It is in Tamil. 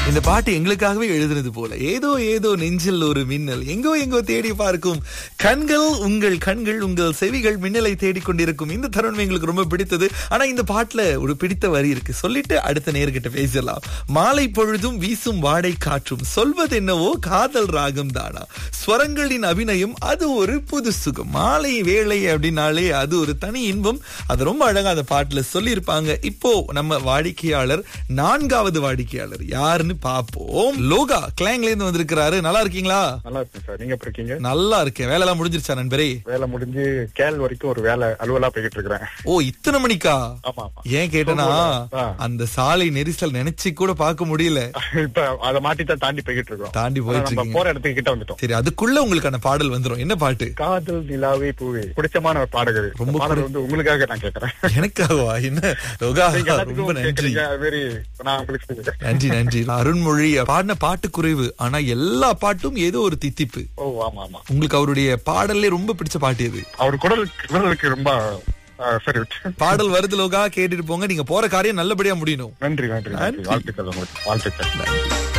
இந்த பாட்டு எங்களுக்காகவே எழுதுனது போல ஏதோ ஏதோ நெஞ்சில் ஒரு மின்னல் எங்கோ எங்கோ தேடி பார்க்கும் கண்கள் உங்கள் கண்கள் உங்கள் செவிகள் மின்னலை தேடிக் கொண்டிருக்கும் இந்த தருணம் எங்களுக்கு ரொம்ப பிடித்தது ஆனா இந்த பாட்டுல ஒரு பிடித்த வரி இருக்கு சொல்லிட்டு அடுத்த நேர்கிட்ட பேசலாம் மாலை பொழுதும் வீசும் வாடை காற்றும் சொல்வது என்னவோ காதல் ராகம் தானா ஸ்வரங்களின் அபிநயம் அது ஒரு புது சுகம் மாலை வேளை அப்படின்னாலே அது ஒரு தனி இன்பம் அது ரொம்ப அழகா அந்த பாட்டுல சொல்லியிருப்பாங்க இப்போ நம்ம வாடிக்கையாளர் நான்காவது வாடிக்கையாளர் யாருன்னு பாப்போம் லோகா கிளாங்ல இருந்து வந்திருக்கிறாரு நல்லா இருக்கீங்களா நல்லா இருக்கேன் சார் நீங்க எப்படி இருக்கீங்க நல்லா இருக்கேன் வேலை எல்லாம் முடிஞ்சிருச்சா நண்பரே வேலை முடிஞ்சு கேள் வரைக்கும் ஒரு வேலை அலுவலா போய்கிட்டு இருக்கிறேன் ஓ இத்தனை மணிக்கா ஆமா ஆமா ஏன் கேட்டனா ஆ. அந்த சாலை நெரிசல் நினைச்சு கூட பார்க்க முடியல இப்ப அதை மாட்டி தான் தாண்டி போய்கிட்டு இருக்கோம் தாண்டி ஆனா போயிட்டு நம்ம இருக்கீங்க போற இடத்துக்கு கிட்ட வந்துட்டோம் சரி அதுக்குள்ள உங்களுக்கான பாடல் வந்துரும் என்ன பாட்டு காதல் நிலாவே பூவே பிடிச்சமான ஒரு பாடகர் இந்த ரொம்ப பாடல் வந்து உங்களுக்காக நான் கேட்கறேன் எனக்காகவா என்ன லோகா நீங்க ரொம்ப எல்லாத்துக்கும் நன்றி கேக்குறீங்க அது மாதிரி நான் உங்களுக்கு சொல்லிக்கிறேன். நன்றி நன்றி அருண்மொழி பாடின பாட்டு குறைவு ஆனா எல்லா பாட்டும் ஏதோ ஒரு தித்திப்பு ஓ ஆமா ஆமா உங்களுக்கு அவருடைய பாடல்லே ரொம்ப பிடிச்ச பாட்டு எது அவர் குரல் குரலுக்கு ரொம்ப ஆ, சரி பாடல் வருது லோகா கேட்டுட்டு போங்க நீங்க போற காரியம் நல்லபடியா முடியணும் நன்றி நன்றி நன்றி வாழ்த்துக்கள் உங்களுக்கு வாழ்த்துக்கள் நன்றி